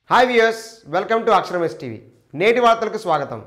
hi viewers welcome to Aksharam S TV నేటి వార్తలకు స్వాగతం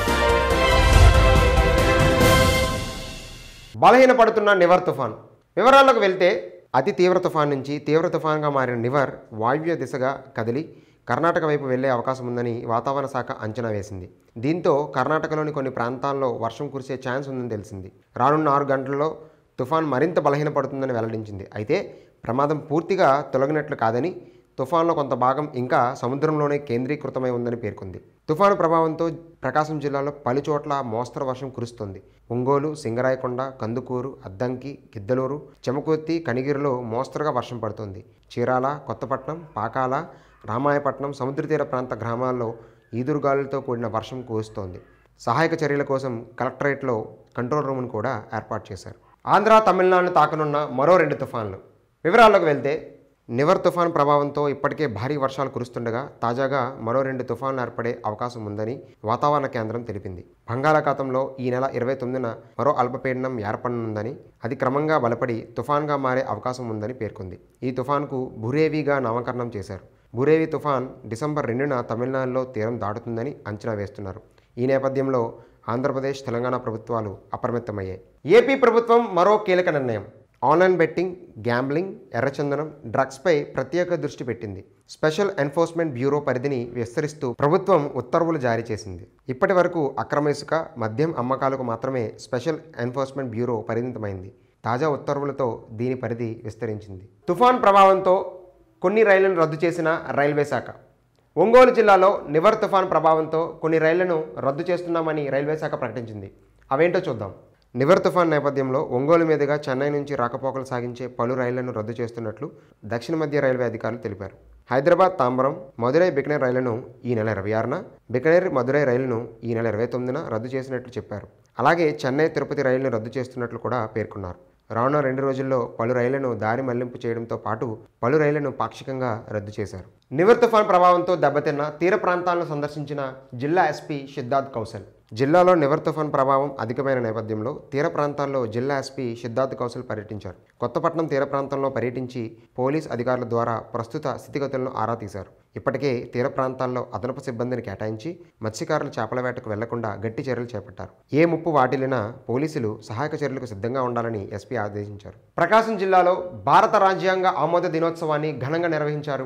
బలహీనపడుతున్న నివర్ తుఫాన్ వివరాల్లోకి వెళ్తే అతి తీవ్ర తుఫాన్ నుంచి తీవ్ర తుఫాన్గా మారిన నివర్ వాయువ్య దిశగా కదిలి కర్ణాటక వైపు వెళ్లే అవకాశం ఉందని వాతావరణ శాఖ అంచనా వేసింది దీంతో కర్ణాటకలోని కొన్ని ప్రాంతాల్లో వర్షం కురిసే ఛాన్స్ ఉందని తెలిసింది రానున్న ఆరు గంటల్లో తుఫాన్ మరింత బలహీనపడుతుందని వెల్లడించింది అయితే ప్రమాదం పూర్తిగా తొలగినట్లు కాదని తుఫాన్లో కొంత భాగం ఇంకా సముద్రంలోనే కేంద్రీకృతమై ఉందని పేర్కొంది తుఫాను ప్రభావంతో ప్రకాశం జిల్లాలో పలు చోట్ల మోస్తరు వర్షం కురుస్తుంది ఒంగోలు సింగరాయకొండ కందుకూరు అద్దంకి గిద్దలూరు చెమకుర్తి కనిగిరిలో మోస్తరుగా వర్షం పడుతుంది చీరాల కొత్తపట్నం పాకాల రామాయపట్నం సముద్ర తీర ప్రాంత గ్రామాల్లో ఈదురుగాలులతో కూడిన వర్షం కురుస్తోంది సహాయక చర్యల కోసం కలెక్టరేట్లో కంట్రోల్ రూమ్ను కూడా ఏర్పాటు చేశారు ఆంధ్ర తమిళనాడును తాకనున్న మరో రెండు తుఫాన్లు వివరాల్లోకి వెళ్తే నివర్ తుఫాన్ ప్రభావంతో ఇప్పటికే భారీ వర్షాలు కురుస్తుండగా తాజాగా మరో రెండు తుఫాన్లు ఏర్పడే అవకాశం ఉందని వాతావరణ కేంద్రం తెలిపింది బంగాళాఖాతంలో ఈ నెల ఇరవై తొమ్మిదిన మరో అల్పపీడనం ఏర్పడనుందని అది క్రమంగా బలపడి తుఫాన్గా మారే అవకాశం ఉందని పేర్కొంది ఈ తుఫాన్కు బురేవిగా నామకరణం చేశారు బురేవి తుఫాన్ డిసెంబర్ రెండున తమిళనాడులో తీరం దాటుతుందని అంచనా వేస్తున్నారు ఈ నేపథ్యంలో ఆంధ్రప్రదేశ్ తెలంగాణ ప్రభుత్వాలు అప్రమత్తమయ్యాయి ఏపీ ప్రభుత్వం మరో కీలక నిర్ణయం ఆన్లైన్ బెట్టింగ్ గ్యాంబ్లింగ్ ఎర్రచందనం డ్రగ్స్పై ప్రత్యేక దృష్టి పెట్టింది స్పెషల్ ఎన్ఫోర్స్మెంట్ బ్యూరో పరిధిని విస్తరిస్తూ ప్రభుత్వం ఉత్తర్వులు జారీ చేసింది ఇప్పటి వరకు అక్రమ ఇసుక మద్యం అమ్మకాలకు మాత్రమే స్పెషల్ ఎన్ఫోర్స్మెంట్ బ్యూరో పరిమితమైంది తాజా ఉత్తర్వులతో దీని పరిధి విస్తరించింది తుఫాన్ ప్రభావంతో కొన్ని రైళ్లను రద్దు చేసిన రైల్వే శాఖ ఒంగోలు జిల్లాలో నివర్ తుఫాన్ ప్రభావంతో కొన్ని రైళ్లను రద్దు చేస్తున్నామని రైల్వే శాఖ ప్రకటించింది అవేంటో చూద్దాం నివర్ తుఫాన్ నేపథ్యంలో ఒంగోలు మీదుగా చెన్నై నుంచి రాకపోకలు సాగించే పలు రైళ్లను రద్దు చేస్తున్నట్లు దక్షిణ మధ్య రైల్వే అధికారులు తెలిపారు హైదరాబాద్ తాంబరం మదురై బికనేర్ రైళ్లను ఈ నెల ఇరవై ఆరున బికనేర్ మదురై రైలును ఈ నెల ఇరవై తొమ్మిదిన రద్దు చేసినట్లు చెప్పారు అలాగే చెన్నై తిరుపతి రైలును రద్దు చేస్తున్నట్లు కూడా పేర్కొన్నారు రానున్న రెండు రోజుల్లో పలు రైళ్లను దారి మళ్లింపు చేయడంతో పాటు పలు రైళ్లను పాక్షికంగా రద్దు చేశారు నివర్ తుఫాన్ ప్రభావంతో దెబ్బతిన్న తీర ప్రాంతాలను సందర్శించిన జిల్లా ఎస్పీ సిద్ధార్థ్ కౌశల్ జిల్లాలో నివర్ తుఫాన్ ప్రభావం అధికమైన నేపథ్యంలో తీర ప్రాంతాల్లో జిల్లా ఎస్పీ సిద్ధార్థ్ కౌశల్ పర్యటించారు కొత్తపట్నం తీర ప్రాంతంలో పర్యటించి పోలీస్ అధికారుల ద్వారా ప్రస్తుత స్థితిగతులను ఆరా తీశారు ఇప్పటికే తీర ప్రాంతాల్లో అదనపు సిబ్బందిని కేటాయించి మత్స్యకారులు చేపల వేటకు వెళ్లకుండా గట్టి చర్యలు చేపట్టారు ఏ ముప్పు వాటిల్లినా పోలీసులు సహాయక చర్యలకు సిద్ధంగా ఉండాలని ఎస్పీ ఆదేశించారు ప్రకాశం జిల్లాలో భారత రాజ్యాంగ ఆమోద దినోత్సవాన్ని ఘనంగా నిర్వహించారు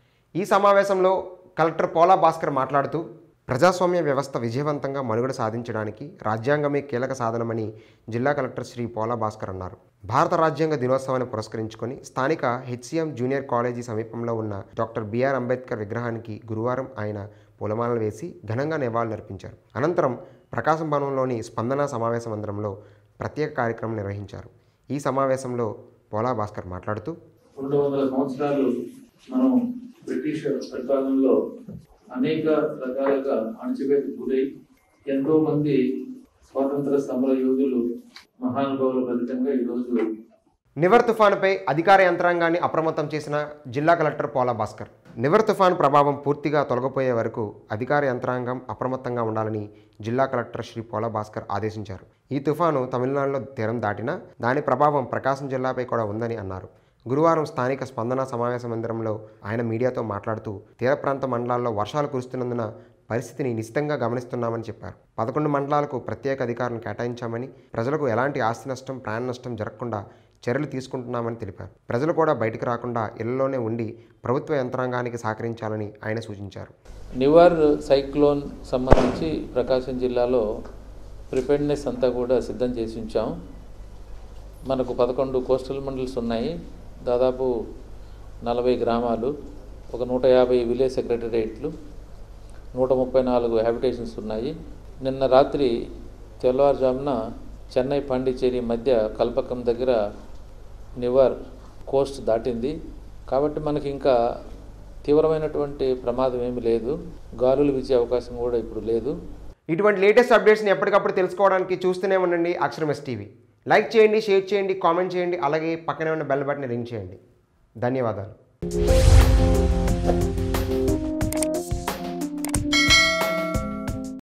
ఈ సమావేశంలో కలెక్టర్ పోలా భాస్కర్ మాట్లాడుతూ ప్రజాస్వామ్య వ్యవస్థ విజయవంతంగా మనుగడ సాధించడానికి రాజ్యాంగమే కీలక సాధనమని జిల్లా కలెక్టర్ శ్రీ పోలా భాస్కర్ అన్నారు భారత రాజ్యాంగ దినోత్సవాన్ని పురస్కరించుకొని స్థానిక హెచ్సిఎం జూనియర్ కాలేజీ సమీపంలో ఉన్న డాక్టర్ బిఆర్ అంబేద్కర్ విగ్రహానికి గురువారం ఆయన పూలమాలలు వేసి ఘనంగా నివాళులర్పించారు అనంతరం ప్రకాశం భవనంలోని స్పందన సమావేశ మందిరంలో ప్రత్యేక కార్యక్రమం నిర్వహించారు ఈ సమావేశంలో పోలా భాస్కర్ మాట్లాడుతూ రెండు వందల సంవత్సరాలు మనం బ్రిటిష్ పరిపాలనలో అనేక రకాలుగా అణచివేత గురై ఎంతో మంది స్వాతంత్ర సమర యోధులు మహానుభావుల ఫలితంగా ఈరోజు నివర్ తుఫానుపై అధికార యంత్రాంగాన్ని అప్రమత్తం చేసిన జిల్లా కలెక్టర్ పోలా భాస్కర్ నివర్ తుఫాను ప్రభావం పూర్తిగా తొలగిపోయే వరకు అధికార యంత్రాంగం అప్రమత్తంగా ఉండాలని జిల్లా కలెక్టర్ శ్రీ పోలా భాస్కర్ ఆదేశించారు ఈ తుఫాను తమిళనాడులో తీరం దాటినా దాని ప్రభావం ప్రకాశం జిల్లాపై కూడా ఉందని అన్నారు గురువారం స్థానిక స్పందన సమావేశ మందిరంలో ఆయన మీడియాతో మాట్లాడుతూ తీర ప్రాంత మండలాల్లో వర్షాలు కురుస్తున్నందున పరిస్థితిని నిశితంగా గమనిస్తున్నామని చెప్పారు పదకొండు మండలాలకు ప్రత్యేక అధికారులను కేటాయించామని ప్రజలకు ఎలాంటి ఆస్తి నష్టం ప్రాణ నష్టం జరగకుండా చర్యలు తీసుకుంటున్నామని తెలిపారు ప్రజలు కూడా బయటకు రాకుండా ఇళ్లలోనే ఉండి ప్రభుత్వ యంత్రాంగానికి సహకరించాలని ఆయన సూచించారు నివార్ సైక్లోన్ సంబంధించి ప్రకాశం జిల్లాలో ప్రిపేర్నెస్ అంతా కూడా సిద్ధం చేసి ఉంచాం మనకు పదకొండు కోస్టల్ మండల్స్ ఉన్నాయి దాదాపు నలభై గ్రామాలు ఒక నూట యాభై విలేజ్ సెక్రటరియట్లు నూట ముప్పై నాలుగు హ్యాబిటేషన్స్ ఉన్నాయి నిన్న రాత్రి తెల్లవారుజామున చెన్నై పాండిచ్చేరి మధ్య కల్పకం దగ్గర నివర్ కోస్ట్ దాటింది కాబట్టి మనకి ఇంకా తీవ్రమైనటువంటి ప్రమాదం ఏమీ లేదు గాలులు వీచే అవకాశం కూడా ఇప్పుడు లేదు ఇటువంటి లేటెస్ట్ అప్డేట్స్ని ఎప్పటికప్పుడు తెలుసుకోవడానికి చూస్తూనే ఉండండి అక్షరం ఎస్ టీవీ లైక్ చేయండి షేర్ చేయండి కామెంట్ చేయండి అలాగే పక్కనే ఉన్న బెల్ బటన్ రింగ్ చేయండి ధన్యవాదాలు